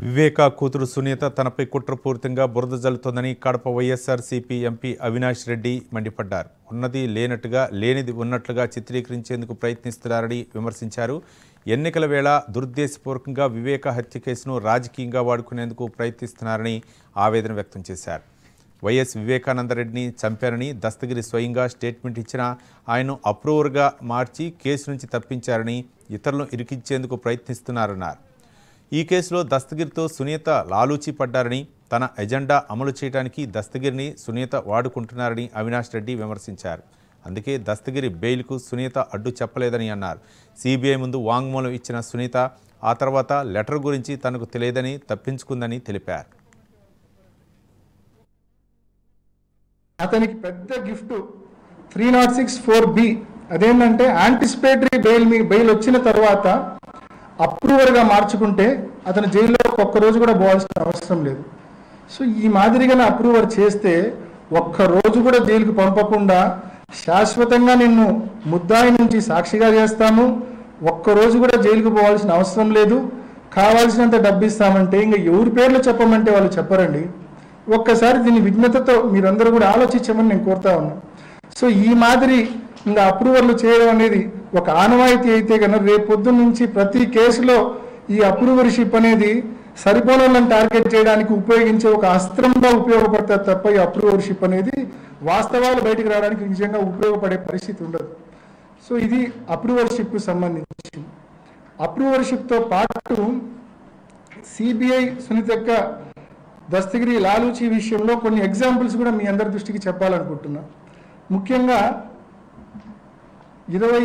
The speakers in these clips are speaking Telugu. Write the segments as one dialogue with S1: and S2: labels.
S1: వివేక కూతురు సునీత తనపై కుట్రపూరితంగా బురద జల్లుతోందని కడప వైఎస్ఆర్సీపీ ఎంపీ అవినాష్ రెడ్డి మండిపడ్డారు ఉన్నది లేనట్టుగా లేనిది ఉన్నట్లుగా చిత్రీకరించేందుకు ప్రయత్నిస్తున్నారని విమర్శించారు ఎన్నికల వేళ దురుద్దేశపూర్వకంగా వివేక హత్య కేసును రాజకీయంగా వాడుకునేందుకు ప్రయత్నిస్తున్నారని ఆవేదన వ్యక్తం చేశారు వైఎస్ వివేకానందరెడ్డిని చంపారని దస్తగిరి స్వయంగా స్టేట్మెంట్ ఇచ్చినా ఆయన్ను అప్రూవర్గా మార్చి కేసు నుంచి తప్పించారని ఇతరులను ఇరికించేందుకు ప్రయత్నిస్తున్నారన్నారు ఈ కేసులో దస్తగిరితో సునీత లాలూచి పడ్డారని తన ఎజెండా అమలు చేయడానికి దస్తగిరిని సునీత వాడుకుంటున్నారని అవినాష్ రెడ్డి విమర్శించారు అందుకే దస్తగిరి బెయిల్కు సునీత అడ్డు చెప్పలేదని అన్నారు సిబిఐ ముందు వాంగ్మూలం ఇచ్చిన సునీత ఆ తర్వాత లెటర్ గురించి తనకు తెలియదని తప్పించుకుందని తెలిపారు
S2: అతనికి పెద్ద gift three not six four B అదేంటంటే యాంటిసిపేటరీ బెయిల్ మీ బెయిల్ వచ్చిన తర్వాత అప్రూవర్గా మార్చుకుంటే అతను జైల్లో ఒక్క రోజు కూడా పోవాల్సిన అవసరం లేదు సో ఈ మాదిరిగా అప్రూవర్ చేస్తే ఒక్క రోజు కూడా జైలుకు పంపకుండా శాశ్వతంగా నిన్ను ముద్దాయి నుంచి సాక్షిగా చేస్తాము ఒక్క రోజు కూడా జైలుకు పోవాల్సిన అవసరం లేదు కావాల్సినంత డబ్బు ఇస్తామంటే ఇంకా ఎవరి పేర్లు చెప్పమంటే వాళ్ళు చెప్పరండి ఒక్కసారి దీన్ని విఘ్నతతో మీరందరూ కూడా ఆలోచించమని నేను కోరుతా ఉన్నాను సో ఈ మాదిరి ఇంకా అప్రూవర్లు చేయడం అనేది ఒక ఆనవాయితీ అయితే కనుక రేపు పొద్దున్న నుంచి ప్రతి కేసులో ఈ అప్రూవర్షిప్ అనేది సరిపోలను టార్గెట్ చేయడానికి ఉపయోగించే ఒక అస్త్రంగా ఉపయోగపడుతుంది తప్ప ఈ అప్రూవర్షిప్ అనేది వాస్తవాలు బయటికి రావడానికి నిజంగా ఉపయోగపడే పరిస్థితి ఉండదు సో ఇది అప్రూవర్షిప్కు సంబంధించి అప్రూవర్షిప్తో పాటు సిబిఐ సునీతక్క దస్తగిరి లాలూచి విషయంలో కొన్ని ఎగ్జాంపుల్స్ కూడా మీ అందరి దృష్టికి చెప్పాలనుకుంటున్నా ముఖ్యంగా ఇరవై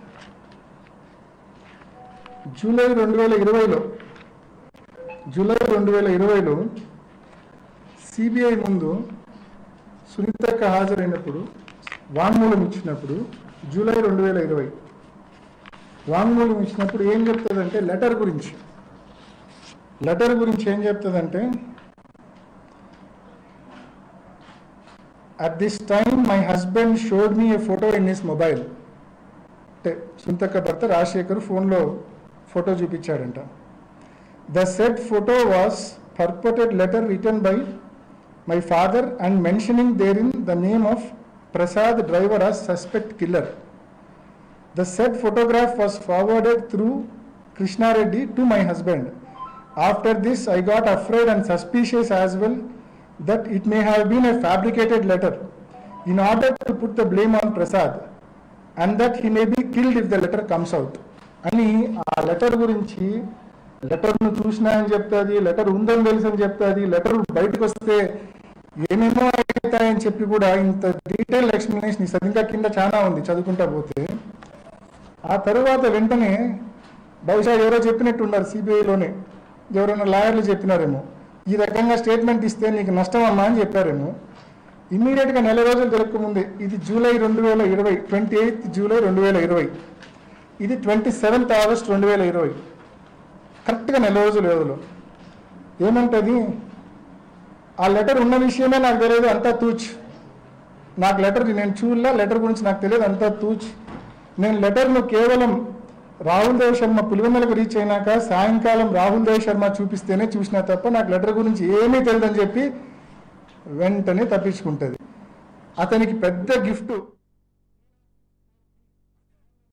S2: జూలై రెండు వేల ఇరవైలో జూలై రెండు వేల ఇరవైలో సిబిఐ ముందు సునీతక్క హాజరైనప్పుడు వాంగ్మూలం ఇచ్చినప్పుడు జూలై రెండు వేల ఇరవై వాంగ్మూలం ఇచ్చినప్పుడు ఏం చెప్తుందంటే లెటర్ గురించి లెటర్ గురించి ఏం చెప్తుందంటే at this time my husband showed me a photo in his mobile అంటే సుంతక్క భర్త రాజశేఖర్ ఫోన్లో ఫోటో చూపించాడంట the said photo was purported letter written by my father and mentioning there in the name of Prasad driver as suspect killer The said photograph was forwarded through Krishna Reddy to my husband. After this, I got afraid and suspicious as well that it may have been a fabricated letter in order to put the blame on Prasad and that he may be killed if the letter comes out. అని ఆ లెటర్ గురించి లెటర్ను చూసినా అని చెప్తుంది లెటర్ ఉందని తెలుసు అని చెప్తుంది లెటర్ బయటకు వస్తే ఏమేమో అవుతాయని చెప్పి కూడా ఇంత డీటెయిల్ ఎక్స్ప్లెనేషన్ ఇస్తుంది ఇంకా కింద చాలా ఉంది చదువుకుంటా పోతే ఆ తరువాత వెంటనే బహుశా ఎవరో చెప్పినట్టు ఉన్నారు సిబిఐలోనే ఎవరైనా లాయర్లు చెప్పినారేమో ఈ రకంగా స్టేట్మెంట్ ఇస్తే నీకు నష్టం అమ్మా అని చెప్పారేమో ఇమ్మీడియట్గా నెల రోజులు తిరగకముందే ఇది జూలై రెండు వేల ఇరవై ట్వంటీ ఎయిత్ జూలై రెండు వేల ఇరవై ఇది ట్వంటీ సెవెంత్ ఆగస్ట్ రెండు వేల ఇరవై కరెక్ట్గా నెల రోజుల వ్యవధిలో ఏమంటది ఆ లెటర్ ఉన్న విషయమే నాకు తెలియదు అంతా తూచ్ నాకు లెటర్ నేను చూడలే లెటర్ గురించి నాకు తెలియదు అంతా తూచ్ నేను లెటర్ను కేవలం రాహుల్ దేవ్ శర్మ పులివెందులకు రీచ్ అయినాక సాయంకాలం రాహుల్ దేవ్ శర్మ చూపిస్తేనే చూసినా తప్ప నాకు లెటర్ గురించి ఏమీ తెలియదని చెప్పి వెంటనే తప్పించుకుంటుంది అతనికి పెద్ద గిఫ్ట్